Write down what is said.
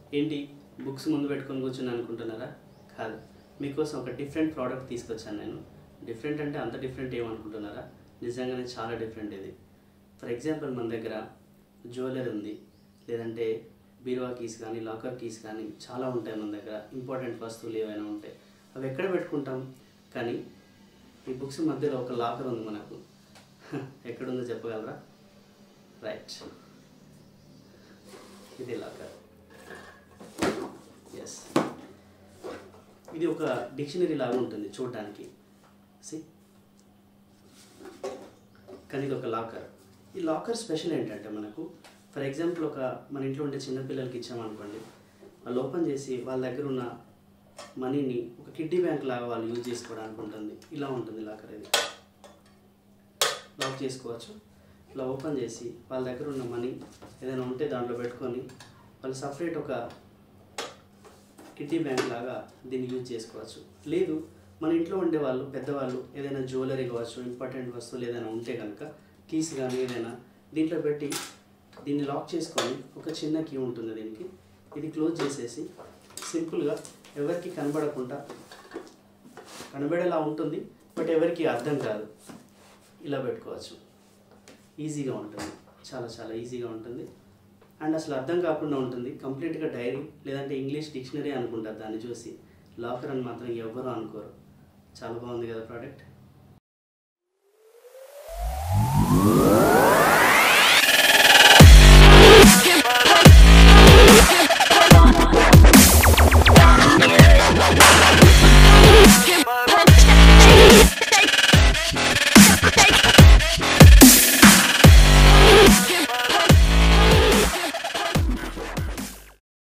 ఏంటి బుక్స్ ముందు పెట్టుకొని కూర్చుని అనుకుంటున్నారా కాదు మీకోసం ఒక డిఫరెంట్ ప్రోడక్ట్ తీసుకొచ్చాను నేను డిఫరెంట్ అంటే అంత డిఫరెంట్ ఏమనుకుంటున్నారా నిజంగానే చాలా డిఫరెంట్ ఇది ఫర్ ఎగ్జాంపుల్ మన దగ్గర జ్యువెలరీ ఉంది లేదంటే బీరువా కీస్ కానీ లాకర్ కీస్ కానీ చాలా ఉంటాయి మన దగ్గర ఇంపార్టెంట్ వస్తువులు ఏవైనా ఉంటాయి అవి ఎక్కడ పెట్టుకుంటాం కానీ ఈ బుక్స్ మధ్యలో ఒక లాకర్ ఉంది మనకు ఎక్కడుందో చెప్పగలరా రైట్ ఇది లాకర్ ఎస్ ఇది ఒక డిక్షనరీ లాగా ఉంటుంది చూడడానికి సి కానీ ఇది ఒక లాకర్ ఈ లాకర్ స్పెషల్ ఏంటంటే మనకు ఫర్ ఎగ్జాంపుల్ ఒక మన ఇంట్లో ఉండే చిన్నపిల్లలకి ఇచ్చామనుకోండి వాళ్ళు ఓపెన్ చేసి వాళ్ళ దగ్గర ఉన్న మనీని ఒక కిడ్డీ బ్యాంక్ లాగా వాళ్ళు యూజ్ చేసుకోవడానికి ఉంటుంది ఇలా ఉంటుంది లాకర్ ఇది లాక్ చేసుకోవచ్చు ఇలా ఓపెన్ చేసి వాళ్ళ దగ్గర ఉన్న మనీ ఏదైనా ఉంటే దాంట్లో పెట్టుకొని వాళ్ళు సపరేట్ ఒక కిడ్డీ బ్యాంక్ లాగా దీన్ని యూజ్ చేసుకోవచ్చు లేదు మన ఇంట్లో ఉండే వాళ్ళు పెద్దవాళ్ళు ఏదైనా జ్యువెలరీ కావచ్చు ఇంపార్టెంట్ వస్తువులు ఏదైనా ఉంటే కనుక కీస్ కానీ ఏదైనా దీంట్లో పెట్టి దీన్ని లాక్ చేసుకొని ఒక చిన్న కీ ఉంటుంది దీనికి ఇది క్లోజ్ చేసేసి సింపుల్గా ఎవరికి కనబడకుండా కనబడేలా ఉంటుంది బట్ ఎవరికి అర్థం కాదు ఇలా పెట్టుకోవచ్చు ఈజీగా ఉంటుంది చాలా చాలా ఈజీగా ఉంటుంది అండ్ అసలు అర్థం కాకుండా ఉంటుంది కంప్లీట్గా డైరీ లేదంటే ఇంగ్లీష్ డిక్షనరీ అనుకుంటారు దాన్ని చూసి లాకర్ అని మాత్రం ఎవ్వరూ అనుకోరు చాలా బాగుంది కదా ప్రోడక్ట్